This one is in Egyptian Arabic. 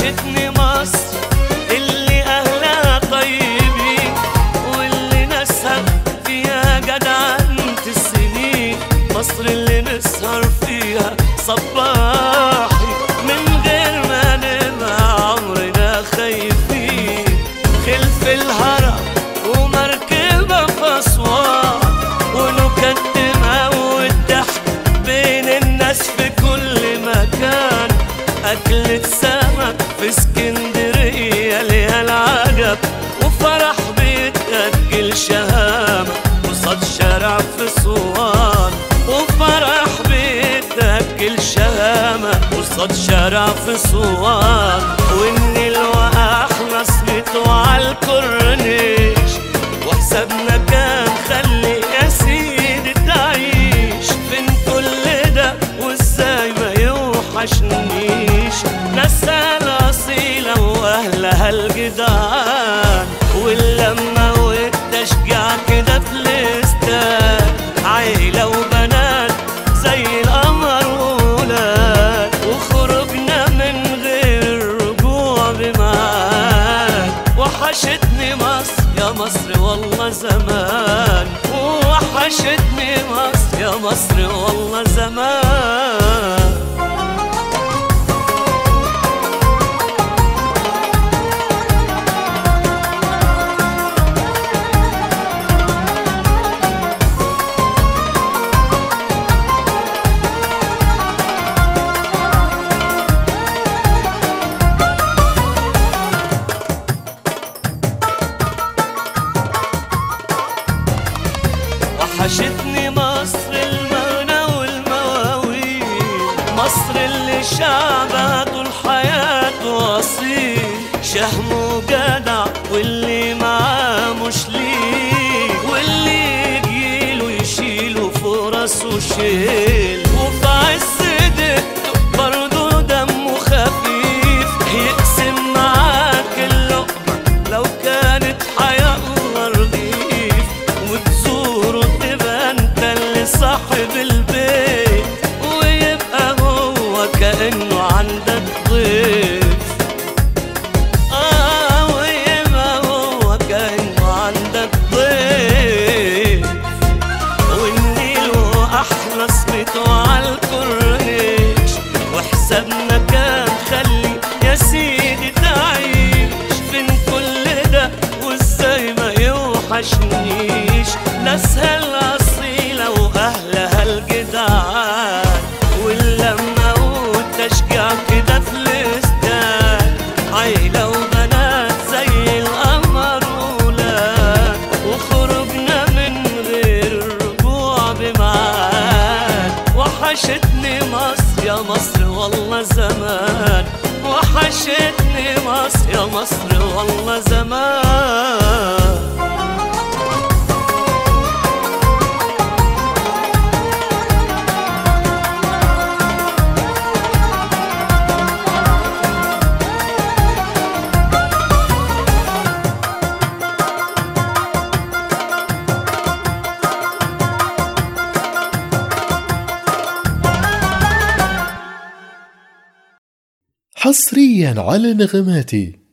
وحشتني مصر اللي أهلها طيبين واللي ناسها فيها جدعنة السنين مصر اللي نسهر فيها صباحي من غير ما نبقى عمرنا خايفين خلف الهرم ومركبة في أسوان ونكت تموت ضحك بين الناس في كل مكان أكلة سمك في اسكندرية ليها العجب وفرح بيتأكل شهامة قصاد شارع في صوان وفرح بيتأكل شهامة قصاد شارع في صوان والنيل وأحلى صمته على الكورنيش وحسابنا كان خلي يا سيدي تعيش فين كل ده وازاي ما يوحشنيش ناسها الأصيلة وأهلها الجدعان واللمة والتشجيع كده في الاستاد عيلة وبنات زي القمر وولاد وخرجنا من غير الرجوع بمعاد وحشتني مصر يا مصر والله زمان وحشتني مصر يا مصر والله زمان وحشتني مصر المغنى والمواويل مصر اللي شعبها طول حياته أصيل شهم وجدع واللي معاه مش ليه واللي يجيله يشيله فرص وشيل وفي عز دقته برضه دمه خفيف يقسم معاك اللقمة لو كانت حياة الله رغيف وتزوره تبقى انت اللي صاحب البيت ويبقى هو كأنه عندك ضيف آه ويبقى هو كأنه عندك ضيف والنيل وأحلى صمته على الكورنيش وحسابنا كان خلي يا سيدي تعيش فين كل ده وازاي ما يوحشنيش ناسها الأصيلة وأهلها الجدعان واللمة والتشجيع كده في الاستاد عيلة وبنات زي القمر وولاد وخرجنا من غير الرجوع بمعاد وحشتني مصر يا مصر والله زمان وحشتني مصر يا مصر والله زمان حصريا على نغماتي